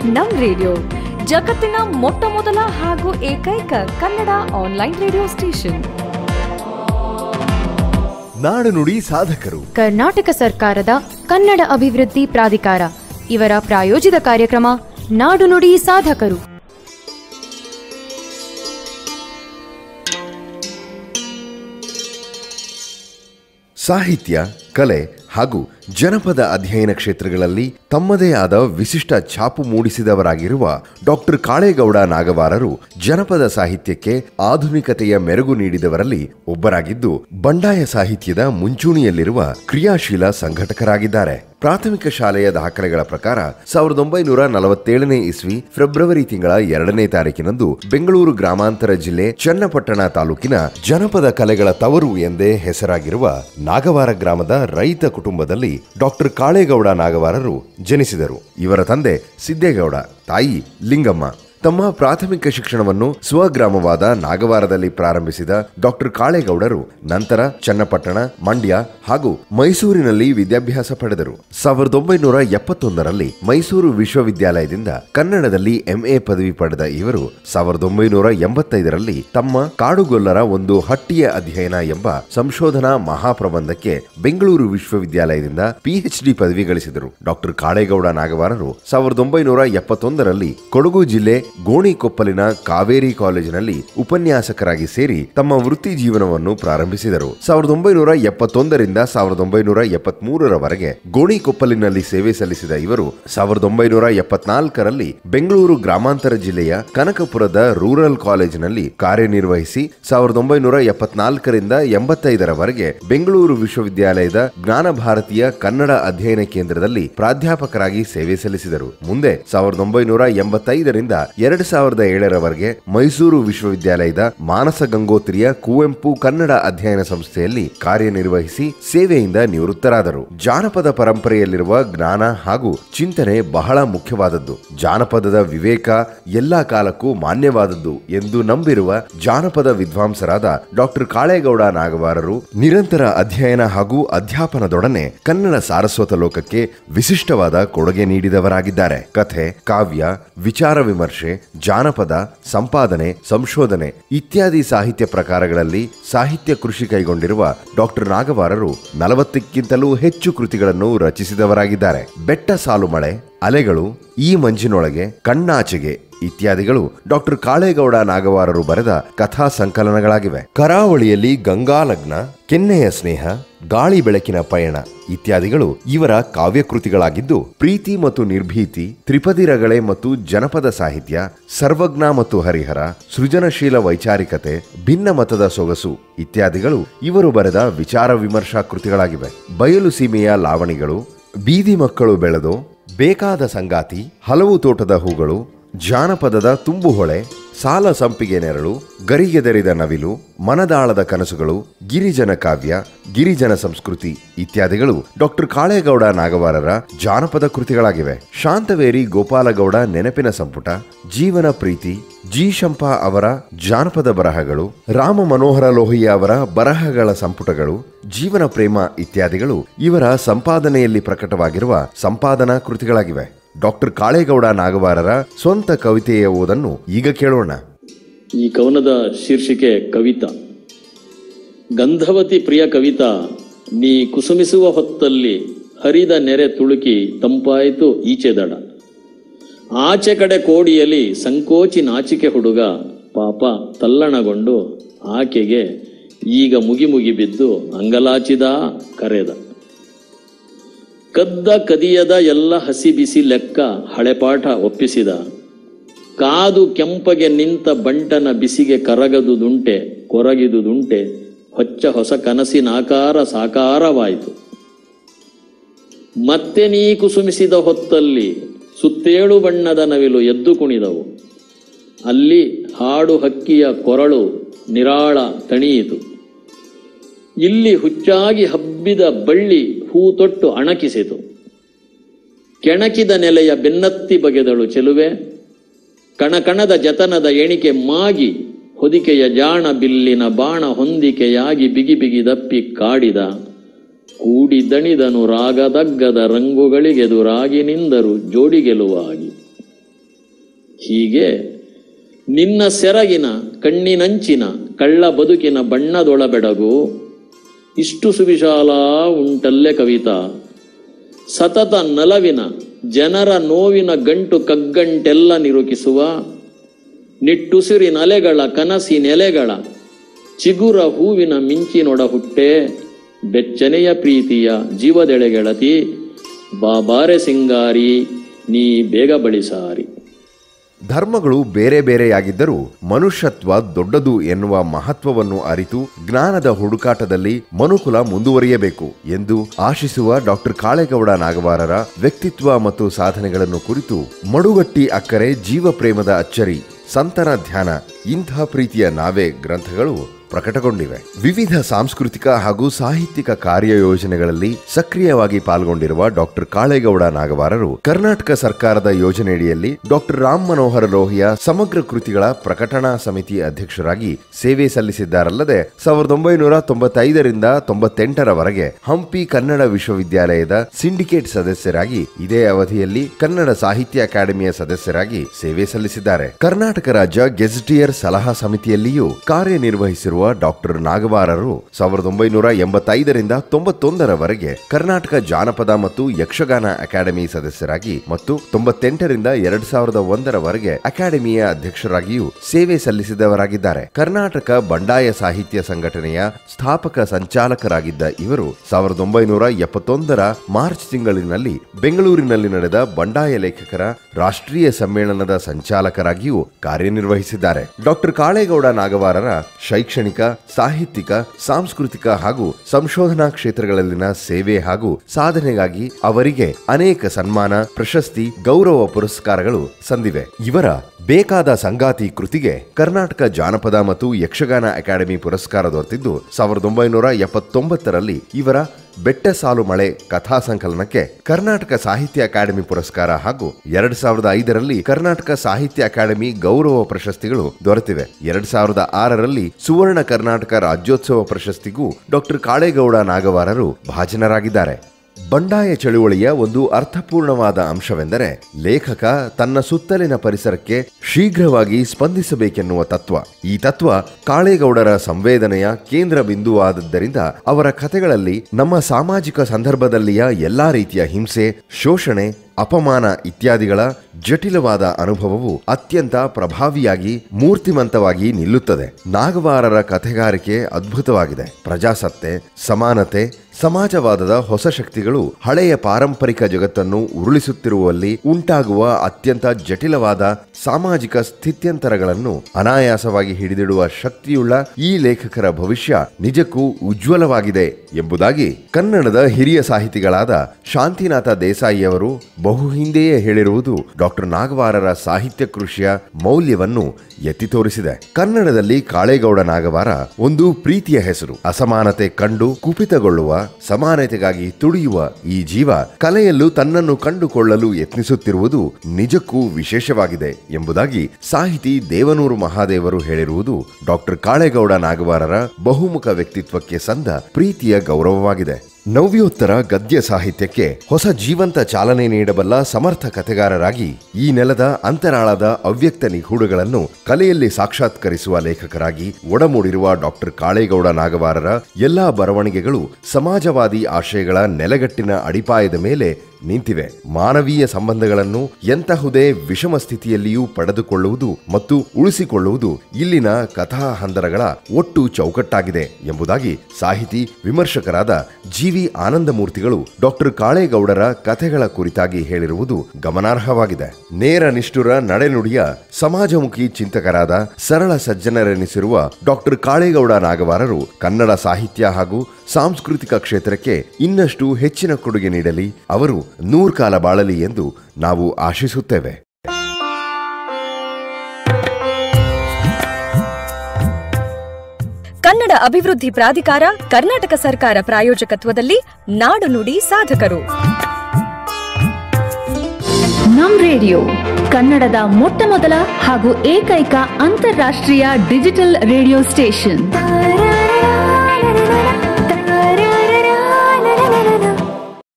ನಮ್ ರೇಡಿಯೋ ಜಗತ್ತಿನ ಮೊಟ್ಟ ಮೊದಲ ಹಾಗೂ ಏಕೈಕ ಕನ್ನಡ ಆನ್ಲೈನ್ ರೇಡಿಯೋ ಸ್ಟೇಷನ್ ನಾಡು ನುಡಿ ಸಾಧಕರು ಕರ್ನಾಟಕ ಸರ್ಕಾರದ ಕನ್ನಡ ಅಭಿವೃದ್ಧಿ ಪ್ರಾಧಿಕಾರ ಇವರ ಪ್ರಾಯೋಜಿತ ಕಾರ್ಯಕ್ರಮ ನಾಡು ನುಡಿ ಸಾಧಕರು ಸಾಹಿತ್ಯ ಕಲೆ ಹಾಗೂ ಜನಪದ ಅಧ್ಯಯನ ಕ್ಷೇತ್ರಗಳಲ್ಲಿ ತಮ್ಮದೇ ಆದ ವಿಶಿಷ್ಟ ಛಾಪು ಮೂಡಿಸಿದವರಾಗಿರುವ ಡಾಕ್ಟರ್ ಕಾಳೇಗೌಡ ನಾಗವಾರರು ಜನಪದ ಸಾಹಿತ್ಯಕ್ಕೆ ಆಧುನಿಕತೆಯ ಮೆರುಗು ನೀಡಿದವರಲ್ಲಿ ಒಬ್ಬರಾಗಿದ್ದು ಬಂಡಾಯ ಸಾಹಿತ್ಯದ ಮುಂಚೂಣಿಯಲ್ಲಿರುವ ಕ್ರಿಯಾಶೀಲ ಸಂಘಟಕರಾಗಿದ್ದಾರೆ ಪ್ರಾಥಮಿಕ ಶಾಲೆಯ ದಾಖಲೆಗಳ ಪ್ರಕಾರ ಸಾವಿರದ ಒಂಬೈನೂರ ನಲವತ್ತೇಳನೇ ಇಸ್ವಿ ಫೆಬ್ರವರಿ ತಿಂಗಳ ಎರಡನೇ ತಾರೀಕಿನಂದು ಬೆಂಗಳೂರು ಗ್ರಾಮಾಂತರ ಜಿಲ್ಲೆ ಚನ್ನಪಟ್ಟಣ ತಾಲೂಕಿನ ಜನಪದ ಕಲೆಗಳ ತವರು ಎಂದೇ ಹೆಸರಾಗಿರುವ ನಾಗವಾರ ಗ್ರಾಮದ ರೈತ ಕುಟುಂಬದಲ್ಲಿ ಡಾಕ್ಟರ್ ಕಾಳೇಗೌಡ ನಾಗವಾರರು ಜನಿಸಿದರು ಇವರ ತಂದೆ ಸಿದ್ದೇಗೌಡ ತಾಯಿ ಲಿಂಗಮ್ಮ ತಮ್ಮ ಪ್ರಾಥಮಿಕ ಶಿಕ್ಷಣವನ್ನು ಸ್ವಗ್ರಾಮವಾದ ನಾಗವಾರದಲ್ಲಿ ಪ್ರಾರಂಭಿಸಿದ ಡಾಕ್ಟರ್ ಕಾಳೇಗೌಡರು ನಂತರ ಚನ್ನಪಟ್ಟಣ ಮಂಡ್ಯ ಹಾಗೂ ಮೈಸೂರಿನಲ್ಲಿ ವಿದ್ಯಾಭ್ಯಾಸ ಪಡೆದರು ಸಾವಿರದ ಒಂಬೈನೂರ ಎಪ್ಪತ್ತೊಂದರಲ್ಲಿ ಮೈಸೂರು ವಿಶ್ವವಿದ್ಯಾಲಯದಿಂದ ಕನ್ನಡದಲ್ಲಿ ಎಂಎ ಪದವಿ ಪಡೆದ ಇವರು ಸಾವಿರದ ಒಂಬೈನೂರ ಎಂಬತ್ತೈದರಲ್ಲಿ ತಮ್ಮ ಕಾಡುಗೊಲ್ಲರ ಒಂದು ಹಟ್ಟಿಯ ಅಧ್ಯಯನ ಎಂಬ ಸಂಶೋಧನಾ ಮಹಾಪ್ರಬಂಧಕ್ಕೆ ಬೆಂಗಳೂರು ವಿಶ್ವವಿದ್ಯಾಲಯದಿಂದ ಪಿಎಚ್ಡಿ ಪದವಿ ಗಳಿಸಿದರು ಡಾಕ್ಟರ್ ಕಾಳೇಗೌಡ ನಾಗವಾರರು ಸಾವಿರದ ಒಂಬೈನೂರ ಎಪ್ಪತ್ತೊಂದರಲ್ಲಿ ಕೊಡಗು ಜಿಲ್ಲೆ ಗೋಣಿಕೊಪ್ಪಲಿನ ಕಾವೇರಿ ಕಾಲೇಜಿನಲ್ಲಿ ಉಪನ್ಯಾಸಕರಾಗಿ ಸೇರಿ ತಮ್ಮ ವೃತ್ತಿ ಜೀವನವನ್ನು ಪ್ರಾರಂಭಿಸಿದರು ಸಾವಿರದ ಒಂಬೈನೂರ ಎಪ್ಪತ್ತೊಂದರಿಂದ ಸಾವಿರದ ಒಂಬೈನೂರ ಎಪ್ಪತ್ಮೂರರವರೆಗೆ ಗೋಣಿಕೊಪ್ಪಲಿನಲ್ಲಿ ಸೇವೆ ಸಲ್ಲಿಸಿದ ಇವರು ಸಾವಿರದ ಒಂಬೈನೂರ ಎಪ್ಪತ್ನಾಲ್ಕರಲ್ಲಿ ಬೆಂಗಳೂರು ಗ್ರಾಮಾಂತರ ಜಿಲ್ಲೆಯ ಕನಕಪುರದ ರೂರಲ್ ಕಾಲೇಜಿನಲ್ಲಿ ಕಾರ್ಯನಿರ್ವಹಿಸಿ ಸಾವಿರದ ಒಂಬೈನೂರ ಎಪ್ಪತ್ನಾಲ್ಕರಿಂದ ಎಂಬತ್ತೈದರವರೆಗೆ ಬೆಂಗಳೂರು ವಿಶ್ವವಿದ್ಯಾಲಯದ ಜ್ಞಾನ ಭಾರತೀಯ ಕನ್ನಡ ಅಧ್ಯಯನ ಕೇಂದ್ರದಲ್ಲಿ ಪ್ರಾಧ್ಯಾಪಕರಾಗಿ ಸೇವೆ ಸಲ್ಲಿಸಿದರು ಮುಂದೆ ಸಾವಿರದ ಒಂಬೈನೂರ ಎಂಬತ್ತೈದರಿಂದ ಎರಡು ಸಾವಿರದ ಏಳರವರೆಗೆ ಮೈಸೂರು ವಿಶ್ವವಿದ್ಯಾಲಯದ ಮಾನಸ ಗಂಗೋತ್ರಿಯ ಕುವೆಂಪು ಕನ್ನಡ ಅಧ್ಯಯನ ಸಂಸ್ಥೆಯಲ್ಲಿ ಕಾರ್ಯನಿರ್ವಹಿಸಿ ಸೇವೆಯಿಂದ ನಿವೃತ್ತರಾದರು ಜಾನಪದ ಪರಂಪರೆಯಲ್ಲಿರುವ ಜ್ಞಾನ ಹಾಗೂ ಚಿಂತನೆ ಬಹಳ ಮುಖ್ಯವಾದದ್ದು ಜಾನಪದದ ವಿವೇಕ ಎಲ್ಲಾ ಕಾಲಕ್ಕೂ ಮಾನ್ಯವಾದದ್ದು ಎಂದು ನಂಬಿರುವ ಜಾನಪದ ವಿದ್ವಾಂಸರಾದ ಡಾಕ್ಟರ್ ಕಾಳೇಗೌಡ ನಾಗವಾರರು ನಿರಂತರ ಅಧ್ಯಯನ ಹಾಗೂ ಅಧ್ಯಾಪನದೊಡನೆ ಕನ್ನಡ ಸಾರಸ್ವತ ಲೋಕಕ್ಕೆ ವಿಶಿಷ್ಟವಾದ ಕೊಡುಗೆ ನೀಡಿದವರಾಗಿದ್ದಾರೆ ಕಥೆ ಕಾವ್ಯ ವಿಚಾರ ವಿಮರ್ಶೆ ಜಾನಪದ ಸಂಪಾದನೆ ಸಂಶೋಧನೆ ಇತ್ಯಾದಿ ಸಾಹಿತ್ಯ ಪ್ರಕಾರಗಳಲ್ಲಿ ಸಾಹಿತ್ಯ ಕೃಷಿ ಕೈಗೊಂಡಿರುವ ಡಾಕ್ಟರ್ ನಾಗವಾರರು ನಲವತ್ತಕ್ಕಿಂತಲೂ ಹೆಚ್ಚು ಕೃತಿಗಳನ್ನು ರಚಿಸಿದವರಾಗಿದ್ದಾರೆ ಬೆಟ್ಟ ಸಾಲು ಮಳೆ ಅಲೆಗಳು ಈ ಮಂಜಿನೊಳಗೆ ಕಣ್ಣಾಚೆಗೆ ಇತ್ಯಾದಿಗಳು ಡಾಕ್ಟರ್ ಕಾಳೇಗೌಡ ನಾಗವಾರರು ಬರೆದ ಕಥಾ ಸಂಕಲನಗಳಾಗಿವೆ ಕರಾವಳಿಯಲ್ಲಿ ಗಂಗಾಲಗ್ನ ಕೆನ್ನೆಯ ಸ್ನೇಹ ಗಾಳಿ ಬೆಳಕಿನ ಪಯಣ ಇತ್ಯಾದಿಗಳು ಇವರ ಕಾವ್ಯಕೃತಿಗಳಾಗಿದ್ದು ಪ್ರೀತಿ ಮತ್ತು ನಿರ್ಭೀತಿ ತ್ರಿಪದಿರಗಳೆ ಮತ್ತು ಜನಪದ ಸಾಹಿತ್ಯ ಸರ್ವಜ್ಞ ಮತ್ತು ಹರಿಹರ ಸೃಜನಶೀಲ ವೈಚಾರಿಕತೆ ಭಿನ್ನ ಮತದ ಸೊಗಸು ಇತ್ಯಾದಿಗಳು ಇವರು ಬರೆದ ವಿಚಾರ ವಿಮರ್ಶಾ ಕೃತಿಗಳಾಗಿವೆ ಬಯಲು ಸೀಮೆಯ ಲಾವಣಿಗಳು ಬೀದಿ ಮಕ್ಕಳು ಬೆಳೆದು ಬೇಕಾದ ಸಂಗಾತಿ ಹಲವು ತೋಟದ ಹೂಗಳು ಜಾನಪದದ ತುಂಬುಹೊಳೆ ಸಾಲ ಸಂಪಿಗೆ ನೆರಳು ಗರಿಗೆದರಿದ ನವಿಲು ಮನದಾಳದ ಕನಸುಗಳು ಗಿರಿಜನ ಕಾವ್ಯ ಗಿರಿಜನ ಸಂಸ್ಕೃತಿ ಇತ್ಯಾದಿಗಳು ಡಾಕ್ಟರ್ ಕಾಳೇಗೌಡ ನಾಗವಾರರ ಜಾನಪದ ಕೃತಿಗಳಾಗಿವೆ ಶಾಂತವೇರಿ ಗೋಪಾಲಗೌಡ ನೆನಪಿನ ಸಂಪುಟ ಜೀವನ ಪ್ರೀತಿ ಜಿ ಶಂಪಾ ಅವರ ಜಾನಪದ ಬರಹಗಳು ರಾಮ ಮನೋಹರ ಲೋಹಿಯ ಅವರ ಬರಹಗಳ ಸಂಪುಟಗಳು ಜೀವನ ಪ್ರೇಮ ಇತ್ಯಾದಿಗಳು ಇವರ ಸಂಪಾದನೆಯಲ್ಲಿ ಪ್ರಕಟವಾಗಿರುವ ಸಂಪಾದನಾ ಕೃತಿಗಳಾಗಿವೆ ಡಾಕ್ಟರ್ ಕಾಳೇಗೌಡ ನಾಗವಾರರ ಸ್ವಂತ ಕವಿತೆಯ ಓದನ್ನು ಈಗ ಕೇಳೋಣ ಈ ಕವನದ ಶೀರ್ಷಿಕೆ ಕವಿತಾ ಗಂಧವತಿ ಪ್ರಿಯ ಕವಿತಾ ನೀ ಕುಸುಮಿಸುವ ಹೊತ್ತಲ್ಲಿ ಹರಿದ ನೆರೆ ತುಳುಕಿ ತಂಪಾಯಿತು ಈಚೆ ದಡ ಆಚೆ ಕಡೆ ಕೋಡಿಯಲ್ಲಿ ಸಂಕೋಚಿ ನಾಚಿಕೆ ಹುಡುಗ ಪಾಪ ತಲ್ಲಣಗೊಂಡು ಆಕೆಗೆ ಈಗ ಮುಗಿ ಮುಗಿ ಬಿದ್ದು ಅಂಗಲಾಚಿದ ಕರೆದ ಕದ್ದ ಕದಿಯದ ಎಲ್ಲ ಹಸಿ ಬಿಸಿ ಲೆಕ್ಕ ಹಳೆಪಾಠ ಒಪ್ಪಿಸಿದ ಕಾದು ಕೆಂಪಗೆ ನಿಂತ ಬಂಟನ ಬಿಸಿಗೆ ಕರಗದುದುಂಟೆ ಕೊರಗಿದುದುಂಟೆ ಹೊಚ್ಚ ಹೊಸ ಕನಸಿನಾಕಾರ ಸಾಕಾರವಾಯಿತು ಮತ್ತೆ ನೀ ಕುಸುಮಿಸಿದ ಹೊತ್ತಲ್ಲಿ ಸುತ್ತೇಳು ಬಣ್ಣದ ನವಿಲು ಎದ್ದು ಕುಣಿದವು ಅಲ್ಲಿ ಹಾಡು ಹಕ್ಕಿಯ ಕೊರಳು ನಿರಾಳ ತಣಿಯಿತು ಇಲ್ಲಿ ಹುಚ್ಚಾಗಿ ಹಬ್ಬಿದ ಬಳ್ಳಿ ಹೂ ತೊಟ್ಟು ಅಣಕಿಸಿತು ಕೆಣಕಿದ ನೆಲೆಯ ಬೆನ್ನತ್ತಿ ಬಗೆದಳು ಚೆಲುವೆ ಕಣಕಣದ ಜತನದ ಎಣಿಕೆ ಮಾಗಿ ಹೊದಿಕೆಯ ಜಾಣ ಬಿಲ್ಲಿನ ಬಾಣ ಹೊಂದಿಕೆಯಾಗಿ ಬಿಗಿ ಬಿಗಿ ದಪ್ಪಿ ಕಾಡಿದ ಕೂಡಿ ದಣಿದನು ರಾಗದಗ್ಗದ ರಂಗುಗಳಿಗೆದುರಾಗಿ ನಿಂದರು ಜೋಡಿ ಗೆಲುವಾಗಿ ಹೀಗೆ ನಿನ್ನ ಸೆರಗಿನ ಕಣ್ಣಿನಂಚಿನ ಕಳ್ಳ ಬದುಕಿನ ಬಣ್ಣದೊಳಬೆಡಗು ಇಷ್ಟು ಸುವಿಶಾಲ ಉಂಟಲ್ಲೇ ಕವಿತಾ ಸತತ ನಲವಿನ ಜನರ ನೋವಿನ ಗಂಟು ಕಗ್ಗಂಟೆಲ್ಲ ನಿರೂಪಿಸುವ ನಿಟ್ಟುಸಿರಿನ ಅಲೆಗಳ ಕನಸಿನೆಲೆಗಳ ಚಿಗುರ ಹೂವಿನ ಮಿಂಚಿನೊಡ ಹುಟ್ಟೆ ಬೆಚ್ಚನೆಯ ಪ್ರೀತಿಯ ಜೀವದೆಳೆಗೆಳತಿ ಬಾಬಾರೆ ಸಿಂಗಾರಿ ನೀ ಬೇಗ ಬಳಿಸಾರಿ ಧರ್ಮಗಳು ಬೇರೆ ಬೇರೆಯಾಗಿದ್ದರೂ ಮನುಷ್ಯತ್ವ ದೊಡ್ಡದು ಎನ್ನುವ ಮಹತ್ವವನ್ನು ಅರಿತು ಜ್ಞಾನದ ಹುಡುಕಾಟದಲ್ಲಿ ಮನುಕುಲ ಮುಂದುವರಿಯಬೇಕು ಎಂದು ಆಶಿಸುವ ಡಾಕ್ಟರ್ ಕಾಳೇಗೌಡ ನಾಗವಾರರ ವ್ಯಕ್ತಿತ್ವ ಮತ್ತು ಸಾಧನೆಗಳನ್ನು ಕುರಿತು ಮಡುಗಟ್ಟಿ ಅಕ್ಕರೆ ಜೀವ ಪ್ರೇಮದ ಅಚ್ಚರಿ ಸಂತರ ಧ್ಯಾನ ಇಂಥ ಪ್ರೀತಿಯ ನಾವೇ ಗ್ರಂಥಗಳು ಪ್ರಕಟಗೊಂಡಿವೆ ವಿವಿಧ ಸಾಂಸ್ಕೃತಿಕ ಹಾಗೂ ಸಾಹಿತ್ಯಿಕ ಕಾರ್ಯಯೋಜನೆಗಳಲ್ಲಿ ಸಕ್ರಿಯವಾಗಿ ಪಾಲ್ಗೊಂಡಿರುವ ಡಾಕ್ಟರ್ ಕಾಳೇಗೌಡ ನಾಗವಾರರು ಕರ್ನಾಟಕ ಸರ್ಕಾರದ ಯೋಜನೆಯಡಿಯಲ್ಲಿ ಡಾಕ್ಟರ್ ರಾಮ್ ಮನೋಹರ್ ಲೋಹಿಯ ಸಮಗ್ರ ಕೃತಿಗಳ ಪ್ರಕಟಣಾ ಸಮಿತಿ ಅಧ್ಯಕ್ಷರಾಗಿ ಸೇವೆ ಸಲ್ಲಿಸಿದ್ದಾರಲ್ಲದೆ ಸಾವಿರದ ಒಂಬೈನೂರ ತೊಂಬತ್ತೈದರಿಂದ ತೊಂಬತ್ತೆಂಟರವರೆಗೆ ಹಂಪಿ ಕನ್ನಡ ವಿಶ್ವವಿದ್ಯಾಲಯದ ಸಿಂಡಿಕೇಟ್ ಸದಸ್ಯರಾಗಿ ಇದೇ ಅವಧಿಯಲ್ಲಿ ಕನ್ನಡ ಸಾಹಿತ್ಯ ಅಕಾಡೆಮಿಯ ಸದಸ್ಯರಾಗಿ ಸೇವೆ ಸಲ್ಲಿಸಿದ್ದಾರೆ ಕರ್ನಾಟಕ ರಾಜ್ಯ ಗೆಜೆಟಿಯರ್ ಸಲಹಾ ಸಮಿತಿಯಲ್ಲಿಯೂ ಕಾರ್ಯನಿರ್ವಹಿಸಿರುವ ಡಾಕ್ಟರ್ ನಾಗವಾರರು ಸಾವಿರದ ಒಂಬೈನೂರ ಎಂಬತ್ತೈದರಿಂದ ತೊಂಬತ್ತೊಂದರವರೆಗೆ ಕರ್ನಾಟಕ ಜಾನಪದ ಮತ್ತು ಯಕ್ಷಗಾನ ಅಕಾಡೆಮಿ ಸದಸ್ಯರಾಗಿ ಮತ್ತು ತೊಂಬತ್ತೆಂಟರಿಂದ ಎರಡ್ ಸಾವಿರದ ಒಂದರವರೆಗೆ ಅಕಾಡೆಮಿಯ ಅಧ್ಯಕ್ಷರಾಗಿಯೂ ಸೇವೆ ಸಲ್ಲಿಸಿದವರಾಗಿದ್ದಾರೆ ಕರ್ನಾಟಕ ಬಂಡಾಯ ಸಾಹಿತ್ಯ ಸಂಘಟನೆಯ ಸ್ಥಾಪಕ ಸಂಚಾಲಕರಾಗಿದ್ದ ಇವರು ಸಾವಿರದ ಒಂಬೈನೂರ ಎಪ್ಪತ್ತೊಂದರ ಮಾರ್ಚ್ ತಿಂಗಳಿನಲ್ಲಿ ಬೆಂಗಳೂರಿನಲ್ಲಿ ನಡೆದ ಬಂಡಾಯ ಲೇಖಕರ ರಾಷ್ಟ್ರೀಯ ಸಮ್ಮೇಳನದ ಸಂಚಾಲಕರಾಗಿಯೂ ಕಾರ್ಯನಿರ್ವಹಿಸಿದ್ದಾರೆ ಡಾಕ್ಟರ್ ಕಾಳೇಗೌಡ ನಾಗವಾರರ ಶೈಕ್ಷಣಿಕ ಸಾಹಿತ್ಯಿಕ ಸಾಂಸ್ಕೃತಿಕ ಹಾಗೂ ಸಂಶೋಧನಾ ಕ್ಷೇತ್ರಗಳಲ್ಲಿನ ಸೇವೆ ಹಾಗೂ ಸಾಧನೆಗಾಗಿ ಅವರಿಗೆ ಅನೇಕ ಸನ್ಮಾನ ಪ್ರಶಸ್ತಿ ಗೌರವ ಪುರಸ್ಕಾರಗಳು ಸಂದಿವೆ ಇವರ ಬೇಕಾದ ಸಂಗಾತಿ ಕೃತಿಗೆ ಕರ್ನಾಟಕ ಜಾನಪದ ಮತ್ತು ಯಕ್ಷಗಾನ ಅಕಾಡೆಮಿ ಪುರಸ್ಕಾರ ದೊರೆತಿದ್ದು ಸಾವಿರದ ಒಂಬೈನೂರ ಎಪ್ಪತ್ತೊಂಬತ್ತರಲ್ಲಿ ಇವರ ಬೆಟ್ಟ ಸಾಲು ಮಳೆ ಕಥಾ ಸಂಕಲನಕ್ಕೆ ಕರ್ನಾಟಕ ಸಾಹಿತ್ಯ ಅಕಾಡೆಮಿ ಪುರಸ್ಕಾರ ಹಾಗೂ ಎರಡ್ ಸಾವಿರದ ಐದರಲ್ಲಿ ಕರ್ನಾಟಕ ಸಾಹಿತ್ಯ ಅಕಾಡೆಮಿ ಗೌರವ ಪ್ರಶಸ್ತಿಗಳು ದೊರೆತಿವೆ ಎರಡ್ ಸಾವಿರದ ಆರರಲ್ಲಿ ಸುವರ್ಣ ಕರ್ನಾಟಕ ರಾಜ್ಯೋತ್ಸವ ಪ್ರಶಸ್ತಿಗೂ ಡಾಕ್ಟರ್ ಕಾಳೇಗೌಡ ನಾಗವಾರರು ಭಾಜನರಾಗಿದ್ದಾರೆ ಬಂಡಾಯ ಚಳುವಳಿಯ ಒಂದು ಅರ್ಥಪೂರ್ಣವಾದ ಅಂಶವೆಂದರೆ ಲೇಖಕ ತನ್ನ ಸುತ್ತಲಿನ ಪರಿಸರಕ್ಕೆ ಶೀಘ್ರವಾಗಿ ಸ್ಪಂದಿಸಬೇಕೆನ್ನುವ ತತ್ವ ಈ ತತ್ವ ಕಾಳೇಗೌಡರ ಸಂವೇದನೆಯ ಕೇಂದ್ರ ಬಿಂದುವಾದದ್ದರಿಂದ ಅವರ ಕಥೆಗಳಲ್ಲಿ ನಮ್ಮ ಸಾಮಾಜಿಕ ಸಂದರ್ಭದಲ್ಲಿಯ ಎಲ್ಲಾ ರೀತಿಯ ಹಿಂಸೆ ಶೋಷಣೆ ಅಪಮಾನ ಇತ್ಯಾದಿಗಳ ಜಟಿಲವಾದ ಅನುಭವವು ಅತ್ಯಂತ ಪ್ರಭಾವಿಯಾಗಿ ಮೂರ್ತಿಮಂತವಾಗಿ ನಿಲ್ಲುತ್ತದೆ ನಾಗವಾರರ ಕಥೆಗಾರಿಕೆ ಅದ್ಭುತವಾಗಿದೆ ಪ್ರಜಾಸತ್ತೆ ಸಮಾನತೆ ಸಮಾಜವಾದದ ಹೊಸ ಶಕ್ತಿಗಳು ಹಳೆಯ ಪಾರಂಪರಿಕ ಜಗತ್ತನ್ನು ಉರುಳಿಸುತ್ತಿರುವಲ್ಲಿ ಉಂಟಾಗುವ ಅತ್ಯಂತ ಜಟಿಲವಾದ ಸಾಮಾಜಿಕ ಸ್ಥಿತ್ಯಂತರಗಳನ್ನು ಅನಾಯಾಸವಾಗಿ ಹಿಡಿದಿಡುವ ಶಕ್ತಿಯುಳ್ಳ ಈ ಲೇಖಕರ ಭವಿಷ್ಯ ನಿಜಕ್ಕೂ ಉಜ್ವಲವಾಗಿದೆ ಎಂಬುದಾಗಿ ಕನ್ನಡದ ಹಿರಿಯ ಸಾಹಿತಿಗಳಾದ ಶಾಂತಿನಾಥ ದೇಸಾಯಿಯವರು ಬಹು ಹಿಂದೆಯೇ ಹೇಳಿರುವುದು ಡಾಕ್ಟರ್ ನಾಗವಾರರ ಸಾಹಿತ್ಯ ಕೃಷಿಯ ಮೌಲ್ಯವನ್ನು ಎತ್ತಿ ತೋರಿಸಿದೆ ಕನ್ನಡದಲ್ಲಿ ಕಾಳೇಗೌಡ ನಾಗವಾರ ಒಂದು ಪ್ರೀತಿಯ ಹೆಸರು ಅಸಮಾನತೆ ಕಂಡು ಕುಪಿತಗೊಳ್ಳುವ ಸಮಾನತೆಗಾಗಿ ತುಡಿಯುವ ಈ ಜೀವ ಕಲೆಯಲ್ಲೂ ತನ್ನನ್ನು ಕಂಡುಕೊಳ್ಳಲು ಯತ್ನಿಸುತ್ತಿರುವುದು ನಿಜಕ್ಕೂ ವಿಶೇಷವಾಗಿದೆ ಎಂಬುದಾಗಿ ಸಾಹಿತಿ ದೇವನೂರು ಮಹಾದೇವರು ಹೇಳಿರುವುದು ಡಾಕ್ಟರ್ ಕಾಳೇಗೌಡ ನಾಗವಾರರ ಬಹುಮುಖ ವ್ಯಕ್ತಿತ್ವಕ್ಕೆ ಸಂದ ಪ್ರೀತಿಯ ಗೌರವವಾಗಿದೆ ನವ್ಯೋತ್ತರ ಗದ್ಯ ಸಾಹಿತ್ಯಕ್ಕೆ ಹೊಸ ಜೀವಂತ ಚಾಲನೆ ನೀಡಬಲ್ಲ ಸಮರ್ಥ ಕಥೆಗಾರರಾಗಿ ಈ ನೆಲದ ಅಂತರಾಳದ ಅವ್ಯಕ್ತ ನಿಗೂಢಗಳನ್ನು ಕಲೆಯಲ್ಲಿ ಸಾಕ್ಷಾತ್ಕರಿಸುವ ಲೇಖಕರಾಗಿ ಒಡಮೂಡಿರುವ ಡಾಕ್ಟರ್ ಕಾಳೇಗೌಡ ನಾಗವಾರರ ಎಲ್ಲಾ ಬರವಣಿಗೆಗಳು ಸಮಾಜವಾದಿ ಆಶಯಗಳ ನೆಲೆಗಟ್ಟಿನ ಅಡಿಪಾಯದ ಮೇಲೆ ನಿಂತಿವೆ ಮಾನವೀಯ ಸಂಬಂಧಗಳನ್ನು ಎಂತಹುದೇ ವಿಷಮ ಸ್ಥಿತಿಯಲ್ಲಿಯೂ ಪಡೆದುಕೊಳ್ಳುವುದು ಮತ್ತು ಉಳಿಸಿಕೊಳ್ಳುವುದು ಇಲ್ಲಿನ ಕಥಾ ಹಂದರಗಳ ಒಟ್ಟು ಚೌಕಟ್ಟಾಗಿದೆ ಎಂಬುದಾಗಿ ಸಾಹಿತಿ ವಿಮರ್ಶಕರಾದ ಜಿವಿ ಆನಂದಮೂರ್ತಿಗಳು ಡಾಕ್ಟರ್ ಕಾಳೇಗೌಡರ ಕಥೆಗಳ ಕುರಿತಾಗಿ ಹೇಳಿರುವುದು ಗಮನಾರ್ಹವಾಗಿದೆ ನೇರ ನಿಷ್ಠುರ ನಡೆನುಡಿಯ ಸಮಾಜಮುಖಿ ಚಿಂತಕರಾದ ಸರಳ ಸಜ್ಜನರೆನಿಸಿರುವ ಡಾಕ್ಟರ್ ಕಾಳೇಗೌಡ ನಾಗವಾರರು ಕನ್ನಡ ಸಾಹಿತ್ಯ ಹಾಗೂ ಸಾಂಸ್ಕೃತಿಕ ಕ್ಷೇತ್ರಕ್ಕೆ ಇನ್ನಷ್ಟು ಹೆಚ್ಚಿನ ಕೊಡುಗೆ ನೀಡಲಿ ಅವರು ನೂರ್ಕಾಲ ಬಾಳಲಿ ಎಂದು ನಾವು ಆಶಿಸುತ್ತೇವೆ ಕನ್ನಡ ಅಭಿವೃದ್ಧಿ ಪ್ರಾಧಿಕಾರ ಕರ್ನಾಟಕ ಸರ್ಕಾರ ಪ್ರಾಯೋಜಕತ್ವದಲ್ಲಿ ನಾಡು ನುಡಿ ಸಾಧಕರು ನಮ್ ರೇಡಿಯೋ ಕನ್ನಡದ ಮೊಟ್ಟ ಮೊದಲ ಹಾಗೂ ಏಕೈಕ ಅಂತಾರಾಷ್ಟ್ರೀಯ ಡಿಜಿಟಲ್ ರೇಡಿಯೋ ಸ್ಟೇಷನ್